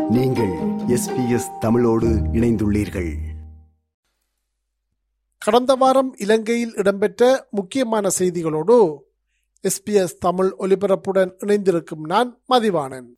நீங்கள் எஸ்பிஎஸ் தமிழோடு இணைந்துள்ளீர்கள் கடந்த வாரம் இலங்கையில் இடம்பெற்ற முக்கியமான செய்திகளோடு எஸ்பிஎஸ் தமிழ் ஒலிபரப்புடன் இணைந்திருக்கும் நான் மதிவாணன்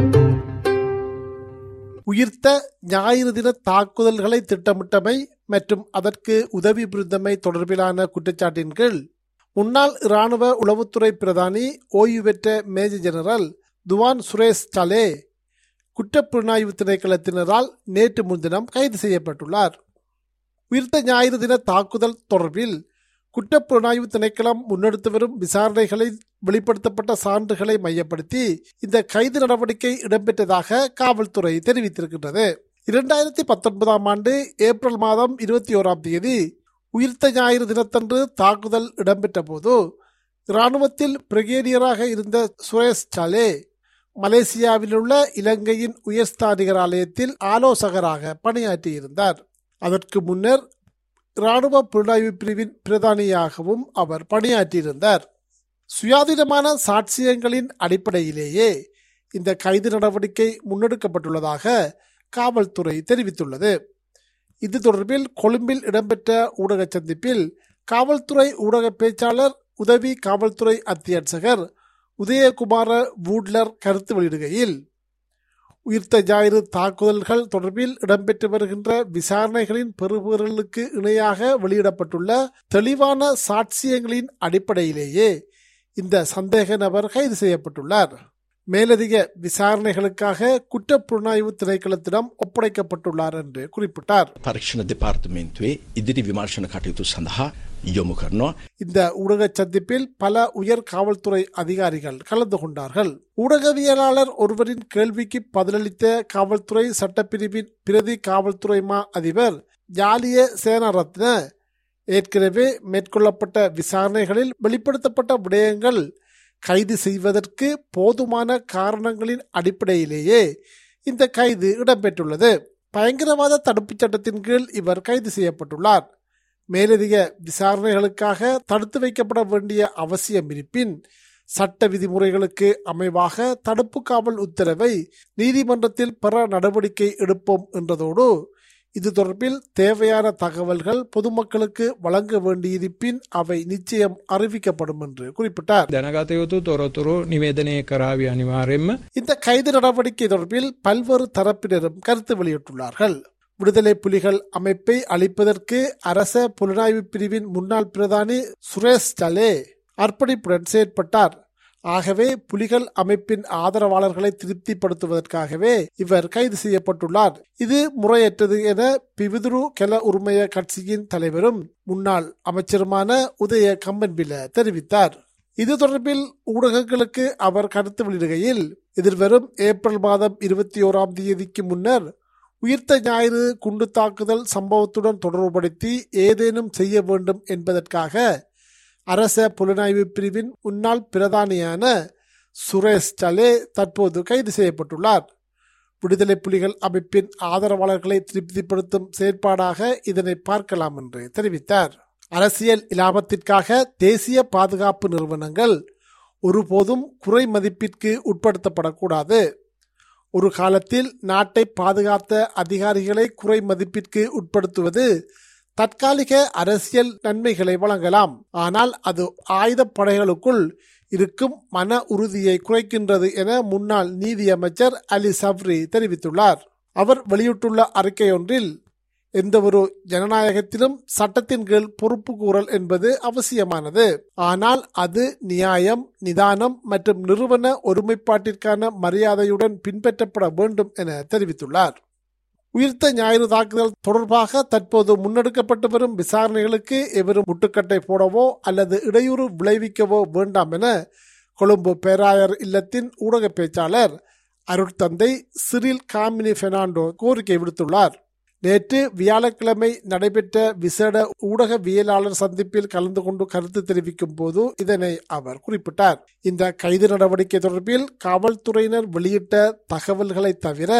உயிர்த்த ஞாயிறு தின தாக்குதல்களை திட்டமிட்டமை மற்றும் அதற்கு உதவி புரிந்தமை தொடர்பிலான குற்றச்சாட்டின் கீழ் முன்னாள் இராணுவ உளவுத்துறை பிரதானி ஓய்வு பெற்ற மேஜர் ஜெனரல் துவான் சுரேஷ் சலே குற்றப்புலனாய்வு திணைக்களத்தினரால் நேற்று முன்தினம் கைது செய்யப்பட்டுள்ளார் உயிர்த்த ஞாயிறு தின தாக்குதல் தொடர்பில் குற்றப்புலனாய்வு திணைக்களம் முன்னெடுத்து வரும் விசாரணைகளை வெளிப்படுத்தப்பட்ட சான்றுகளை மையப்படுத்தி இந்த கைது நடவடிக்கை இடம்பெற்றதாக காவல்துறை தெரிவித்திருக்கின்றது இரண்டாயிரத்தி பத்தொன்பதாம் ஆண்டு ஏப்ரல் மாதம் இருபத்தி ஓராம் தேதி உயிர்த்த ஞாயிறு தினத்தன்று தாக்குதல் இடம்பெற்ற போது இராணுவத்தில் பிரிகேடியராக இருந்த சுரேஷ் சாலே மலேசியாவில் உள்ள இலங்கையின் உயர்ஸ்தானிகர் ஆலயத்தில் ஆலோசகராக பணியாற்றியிருந்தார் அதற்கு முன்னர் இராணுவ புலனாய்வு பிரிவின் பிரதானியாகவும் அவர் பணியாற்றியிருந்தார் சுயாதீனமான சாட்சியங்களின் அடிப்படையிலேயே இந்த கைது நடவடிக்கை முன்னெடுக்கப்பட்டுள்ளதாக காவல்துறை தெரிவித்துள்ளது இது தொடர்பில் கொழும்பில் இடம்பெற்ற ஊடக சந்திப்பில் காவல்துறை ஊடக பேச்சாளர் உதவி காவல்துறை அத்தியட்சகர் உதயகுமார வூட்லர் கருத்து வெளியிடுகையில் உயிர்த்த ஞாயிறு தாக்குதல்கள் தொடர்பில் இடம்பெற்று வருகின்ற விசாரணைகளின் பெறுபவர்களுக்கு இணையாக வெளியிடப்பட்டுள்ள தெளிவான சாட்சியங்களின் அடிப்படையிலேயே இந்த சந்தேக நபர் கைது செய்யப்பட்டுள்ளார் மேலதிக விசாரணைகளுக்காக குற்றப்புலனாய்வு திணைக்களத்திடம் ஒப்படைக்கப்பட்டுள்ளார் என்று குறிப்பிட்டார் පරීක්ෂණ දෙපාර්තමේන්තුවේ ඉදිරි විමර්ශන කටයුතු සඳහා යොමු කරනවා. இந்த ஊடக சந்திப்பில் பல உயர் காவல்துறை அதிகாரிகள் கலந்து கொண்டார்கள் ஊடகவியலாளர் ஒருவரின் கேள்விக்கு பதிலளித்த காவல்துறை சட்டப்பிரிவின் பிரதி காவல்துறை மா அதிபர் ஜாலிய சேனரத்ன ஏற்கனவே மேற்கொள்ளப்பட்ட விசாரணைகளில் வெளிப்படுத்தப்பட்ட விடயங்கள் கைது செய்வதற்கு போதுமான காரணங்களின் அடிப்படையிலேயே இந்த கைது இடம்பெற்றுள்ளது பயங்கரவாத தடுப்புச் சட்டத்தின் கீழ் இவர் கைது செய்யப்பட்டுள்ளார் மேலதிக விசாரணைகளுக்காக தடுத்து வைக்கப்பட வேண்டிய அவசியம் இருப்பின் சட்ட விதிமுறைகளுக்கு அமைவாக தடுப்பு காவல் உத்தரவை நீதிமன்றத்தில் பெற நடவடிக்கை எடுப்போம் என்றதோடு இது தொடர்பில் தேவையான தகவல்கள் பொதுமக்களுக்கு வழங்க வேண்டியிருப்பின் அவை நிச்சயம் அறிவிக்கப்படும் என்று குறிப்பிட்டார் දැනගත යුතු තොරතුරු නිවේදනය කරාවි අනිවාර්යෙන්ම இந்த கைது நடவடிக்கை தொடர்பில் பல்வேறு தரப்பினரும் கருத்து வெளியிட்டுள்ளார்கள் விடுதலை புலிகள் அமைப்பை அளிப்பதற்கு அரச புலனாய்வு பிரிவின் முன்னாள் பிரதானி சுரேஷ் சலே அர்ப்பணிப்புடன் செயற்பட்டார் ஆகவே புலிகள் அமைப்பின் ஆதரவாளர்களை திருப்திப்படுத்துவதற்காகவே இவர் கைது செய்யப்பட்டுள்ளார் இது முறையற்றது என பிவிதுரு கெல உரிமைய கட்சியின் தலைவரும் முன்னாள் அமைச்சருமான உதய கம்பன்பில தெரிவித்தார் இது தொடர்பில் ஊடகங்களுக்கு அவர் கருத்து வெளியிடுகையில் எதிர்வரும் ஏப்ரல் மாதம் இருபத்தி ஓராம் தேதிக்கு முன்னர் உயிர்த்த ஞாயிறு குண்டு தாக்குதல் சம்பவத்துடன் தொடர்புபடுத்தி ஏதேனும் செய்ய வேண்டும் என்பதற்காக அரச புலனாய்வு பிரிவின் முன்னாள் பிரதானியான சுரேஷ் சலே தற்போது கைது செய்யப்பட்டுள்ளார் விடுதலை புலிகள் அமைப்பின் ஆதரவாளர்களை திருப்திப்படுத்தும் செயற்பாடாக இதனை பார்க்கலாம் என்று தெரிவித்தார் அரசியல் இலாபத்திற்காக தேசிய பாதுகாப்பு நிறுவனங்கள் ஒருபோதும் குறை மதிப்பிற்கு உட்படுத்தப்படக்கூடாது ஒரு காலத்தில் நாட்டை பாதுகாத்த அதிகாரிகளை குறை மதிப்பிற்கு உட்படுத்துவது தற்காலிக அரசியல் நன்மைகளை வழங்கலாம் ஆனால் அது ஆயுதப் படைகளுக்குள் இருக்கும் மன உறுதியை குறைக்கின்றது என முன்னாள் நீதியமைச்சர் அலி சப்ரி தெரிவித்துள்ளார் அவர் வெளியிட்டுள்ள அறிக்கை ஒன்றில் எந்தவொரு ஜனநாயகத்திலும் சட்டத்தின் கீழ் பொறுப்பு கூறல் என்பது அவசியமானது ஆனால் அது நியாயம் நிதானம் மற்றும் நிறுவன ஒருமைப்பாட்டிற்கான மரியாதையுடன் பின்பற்றப்பட வேண்டும் என தெரிவித்துள்ளார் உயிர்த்த ஞாயிறு தாக்குதல் தொடர்பாக தற்போது முன்னெடுக்கப்பட்டு வரும் விசாரணைகளுக்கு எவரும் முட்டுக்கட்டை போடவோ அல்லது இடையூறு விளைவிக்கவோ வேண்டாம் என கொழும்பு பேராயர் இல்லத்தின் ஊடக பேச்சாளர் அருட்தந்தை சிறில் காமினி பெர்னாண்டோ கோரிக்கை விடுத்துள்ளார் நேற்று வியாழக்கிழமை நடைபெற்ற விசேட ஊடகவியலாளர் சந்திப்பில் கலந்து கொண்டு கருத்து தெரிவிக்கும் போது இதனை அவர் குறிப்பிட்டார் இந்த கைது நடவடிக்கை தொடர்பில் காவல்துறையினர் வெளியிட்ட தகவல்களை தவிர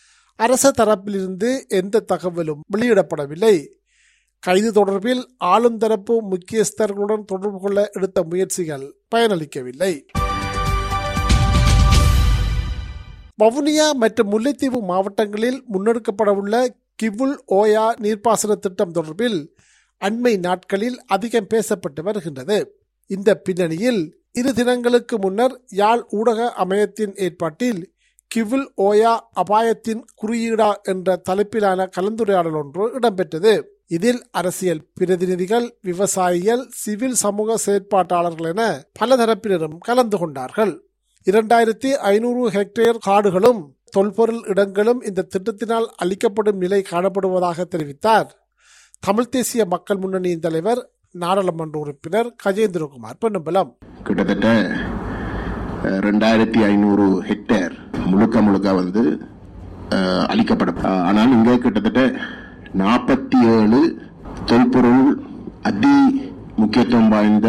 அரச தரப்பிலிருந்து எந்த தகவலும் வெளியிடப்படவில்லை கைது தொடர்பில் ஆளும் தரப்பு முக்கியஸ்தர்களுடன் தொடர்பு கொள்ள எடுத்த முயற்சிகள் பயனளிக்கவில்லை வவுனியா மற்றும் முல்லைத்தீவு மாவட்டங்களில் முன்னெடுக்கப்படவுள்ள கிவுல் ஓயா நீர்ப்பாசன திட்டம் தொடர்பில் அண்மை நாட்களில் அதிகம் பேசப்பட்டு வருகின்றது இந்த பின்னணியில் இரு தினங்களுக்கு முன்னர் யாழ் ஊடக அமையத்தின் ஏற்பாட்டில் கிவில் ஓயா அபாயத்தின் குறியீடா என்ற தலைப்பிலான கலந்துரையாடல் ஒன்று இடம்பெற்றது இதில் அரசியல் பிரதிநிதிகள் விவசாயிகள் சிவில் சமூக செயற்பாட்டாளர்கள் என பல தரப்பினரும் கலந்து கொண்டார்கள் இரண்டாயிரத்தி ஐநூறு ஹெக்டேர் காடுகளும் தொல்பொருள் இடங்களும் இந்த திட்டத்தினால் அளிக்கப்படும் நிலை காணப்படுவதாக தெரிவித்தார் தமிழ் தேசிய மக்கள் முன்னணியின் தலைவர் நாடாளுமன்ற உறுப்பினர் கஜேந்திரகுமார் பொன்னம்பலம் கிட்டத்தட்ட அஹ், ரெண்டாயிரத்தி ஐநூறு ஹெக்டேர் முழுக்க முழுக்க வந்து அஹ், அளிக்கப்படும் அஹ், ஆனால் இங்கே கிட்டத்தட்ட நாற்பத்தி ஏழு தொல்பொருள் அதி முக்கியத்துவம் வாய்ந்த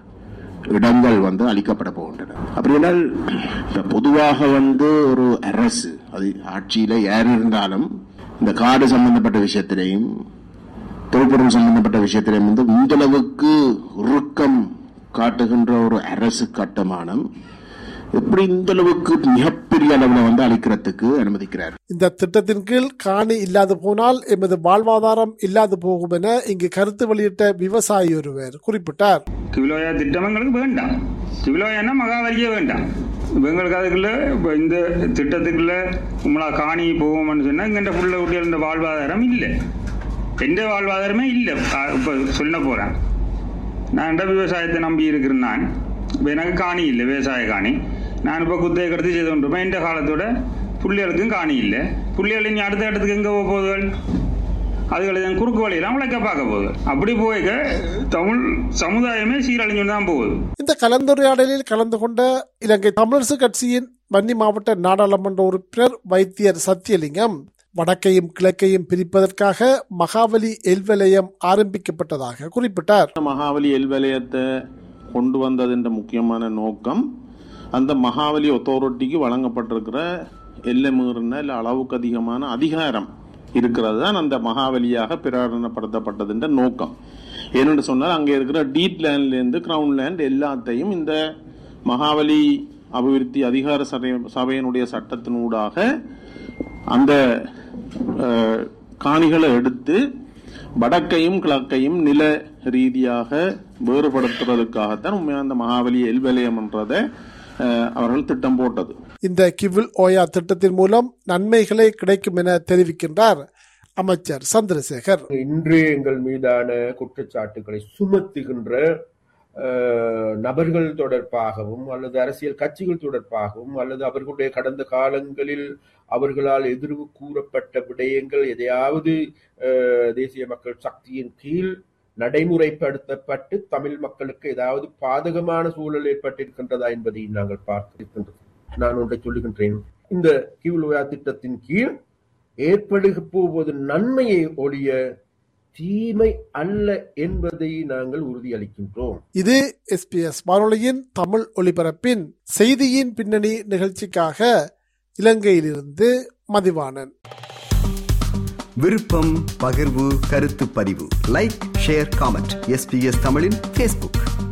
இடங்கள் வந்து அளிக்கப்பட போகின்றன அப்படினால் இப்ப பொதுவாக வந்து ஒரு அரசு அது ஆட்சியில யார் இருந்தாலும் இந்த காடு சம்பந்தப்பட்ட விஷயத்திலையும் தொல்பொருள் சம்பந்தப்பட்ட விஷயத்திலையும் வந்து இந்த அளவுக்கு உருக்கம் காட்டுகின்ற ஒரு அரசு கட்டுமானம் எப்படி இந்த அளவுக்கு மிகப்பெரிய அளவில் வந்து அளிக்கிறதுக்கு அனுமதிக்கிறார் இந்த திட்டத்தின் கீழ் காணி இல்லாது போனால் எமது வாழ்வாதாரம் இல்லாது போகும் என இங்கு கருத்து வெளியிட்ட விவசாயி ஒருவர் குறிப்பிட்டார் கிவிலோயா திட்டம் எங்களுக்கு வேண்டாம் கிவிலோயானா மகாவலியே வேண்டாம் இப்ப எங்களுக்கு அதுக்குள்ள இப்போ இந்த திட்டத்துக்குள்ள உங்களா காணி போவோம்னு சொன்னா இங்கிட்ட புள்ள குட்டிகள் வாழ்வாதாரம் இல்லை எந்த வாழ்வாதாரமே இல்லை இப்போ சொல்ல போறேன் நான் இந்த விவசாயத்தை நம்பி இருக்கிறேன் நான் இப்போ எனக்கு காணி இல்லை விவசாய காணி நான் இப்போ குத்தையை கடத்தி செய்து கொண்டிருப்பேன் இந்த காலத்தோட புள்ளிகளுக்கும் காணி இல்லை புள்ளிகள் இனி அடுத்த இடத்துக்கு எங்கே போக போகுதுகள் அதுகளை தான் குறுக்கு வழியெல்லாம் உழைக்க பார்க்க போகுது அப்படி போய்க்க தமிழ் சமுதாயமே சீரழிஞ்சு தான் போகுது இந்த கலந்துரையாடலில் கலந்து கொண்ட இலங்கை தமிழரசு கட்சியின் வன்னி மாவட்ட நாடாளுமன்ற உறுப்பினர் வைத்தியர் சத்தியலிங்கம் வடக்கையும் கிழக்கையும் பிரிப்பதற்காக மகாவலி எல்வலயம் ஆரம்பிக்கப்பட்டதாக குறிப்பிட்டார் மகாவலி எல்வலயத்தை கொண்டு வந்ததின்ற முக்கியமான நோக்கம் அந்த மகாவலி ஒத்தாரிட்டிக்கு வழங்கப்பட்டிருக்கிற எல்லை மீறின இல்லை அளவுக்கு அதிகமான அதிகாரம் இருக்கிறது தான் அந்த மகாவலியாக பிரகடனப்படுத்தப்பட்டதுன்ற நோக்கம் ஏனென்று சொன்னால் அங்கே இருக்கிற டீட் லேண்ட்லேருந்து கிரவுண்ட் லேண்ட் எல்லாத்தையும் இந்த மகாவலி அபிவிருத்தி அதிகார சபை சபையினுடைய சட்டத்தினூடாக அந்த அஹ், காணிகளை எடுத்து வடக்கையும் கிழக்கையும் நில ரீதியாக வேறுபடுத்துறதுக்காகத்தான் உண்மையாக அந்த மகாபலி எல்வலயம் என்றதை அஹ், அவர்கள் திட்டம் போட்டது இந்த கிவில் ஓயா திட்டத்தின் மூலம் நன்மைகளே கிடைக்கும் என தெரிவிக்கின்றார் அமைச்சர் சந்திரசேகர் இன்று எங்கள் மீதான குற்றச்சாட்டுகளை சுமத்துகின்ற அஹ், நபர்கள் தொடர்பாகவும் அல்லது அரசியல் கட்சிகள் தொடர்பாகவும் அல்லது அவர்களுடைய கடந்த காலங்களில் அவர்களால் எதிர்வு கூறப்பட்ட விடயங்கள் எதையாவது அஹ், தேசிய மக்கள் சக்தியின் கீழ் நடைமுறைப்படுத்தப்பட்டு தமிழ் மக்களுக்கு ஏதாவது பாதகமான சூழல் ஏற்பட்டிருக்கின்றதா என்பதை நாங்கள் பார்த்திருக்கின்றோம் நான் ஒன்றை சொல்லுகின்றேன் இந்த கிவுலுயா திட்டத்தின் கீழ் ஏற்படுக போவது நன்மையை ஒழிய தீமை அல்ல என்பதை நாங்கள் உறுதியளிக்கின்றோம் இது எஸ்பிஎஸ் வானொலியின் தமிழ் ஒலிபரப்பின் செய்தியின் பின்னணி நிகழ்ச்சிக்காக இலங்கையிலிருந்து மதிவாணன் விருப்பம் பகிர்வு கருத்து பதிவு லைக் ஷேர் காமெண்ட் எஸ்பிஎஸ் தமிழின் ஃபேஸ்புக்